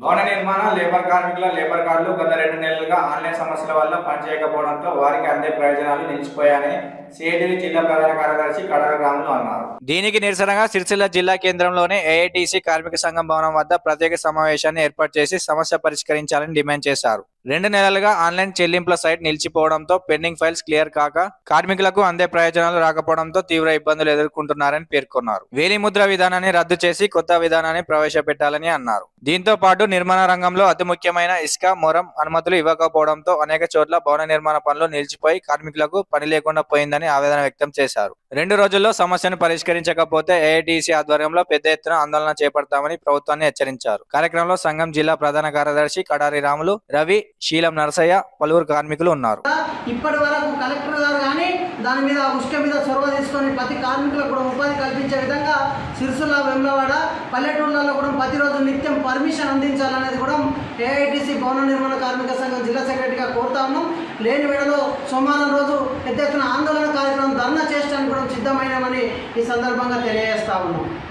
భవన నిర్మాణ లేబర్ కార్మికుల లేబర్ కార్డులు గత రెండు నెలలుగా ఆన్లైన్ సమస్యల వల్ల పనిచేయకపోవడంతో వారికి అందే ప్రయోజనాలు నిలిచిపోయాయని సిఐటివి జిల్లా ప్రధాన కార్యదర్శి కడర రాములు అన్నారు దీనికి నిరసనగా సిరిసిల్ల జిల్లా కేంద్రంలోని ఏఐటీసీ కార్మిక సంఘం భవనం వద్ద ప్రత్యేక సమావేశాన్ని ఏర్పాటు చేసి సమస్య పరిష్కరించాలని డిమాండ్ చేశారు రెండు నెలలుగా ఆన్లైన్ చెల్లింపుల సైట్ నిలిచిపోవడంతో పెండింగ్ ఫైల్స్ క్లియర్ కాక కార్మికులకు అందే ప్రయోజనాలు రాకపోవడంతో తీవ్ర ఇబ్బందులు ఎదుర్కొంటున్నారని పేర్కొన్నారు వేలిముద్ర విధానాన్ని రద్దు చేసి కొత్త విధానాన్ని ప్రవేశపెట్టాలని అన్నారు దీంతో పాటు నిర్మాణ రంగంలో అతి ముఖ్యమైన ఇసుక మొరం అనుమతులు ఇవ్వకపోవడంతో అనేక చోట్ల భవన నిర్మాణ పనులు నిలిచిపోయి కార్మికులకు పని లేకుండా పోయిందని ఆవేదన వ్యక్తం చేశారు రెండు రోజుల్లో సమస్యను పరిష్కరించకపోతే ఏఐటీసీ ఆధ్వర్యంలో పెద్ద ఎత్తున ఆందోళన చేపడతామని ప్రభుత్వాన్ని హెచ్చరించారు కార్యక్రమంలో సంఘం జిల్లా ప్రధాన కార్యదర్శి కడారి రాములు రవి శీలం నరసయ్య పలువురు కార్మికులు ఉన్నారు ఇప్పటి వరకు కలెక్టర్ గారు కానీ దాని మీద ఉష్క మీద చొరవ తీసుకొని ప్రతి కార్మికులకు కూడా ఉపాధి కల్పించే విధంగా సిరిసిల్ల వెమ్లవాడ పల్లెటూళ్ళలో కూడా ప్రతిరోజు నిత్యం పర్మిషన్ అందించాలనేది కూడా ఏఐటీసీ భవన నిర్మాణ కార్మిక సంఘం జిల్లా సెక్రటరీగా కోరుతా ఉన్నాం లేని వేళలో సోమవారం రోజు పెద్ద ఎత్తున ఆందోళన కార్యక్రమం ధర్నా చేయడానికి కూడా సిద్ధమైనామని ఈ సందర్భంగా తెలియజేస్తా ఉన్నాం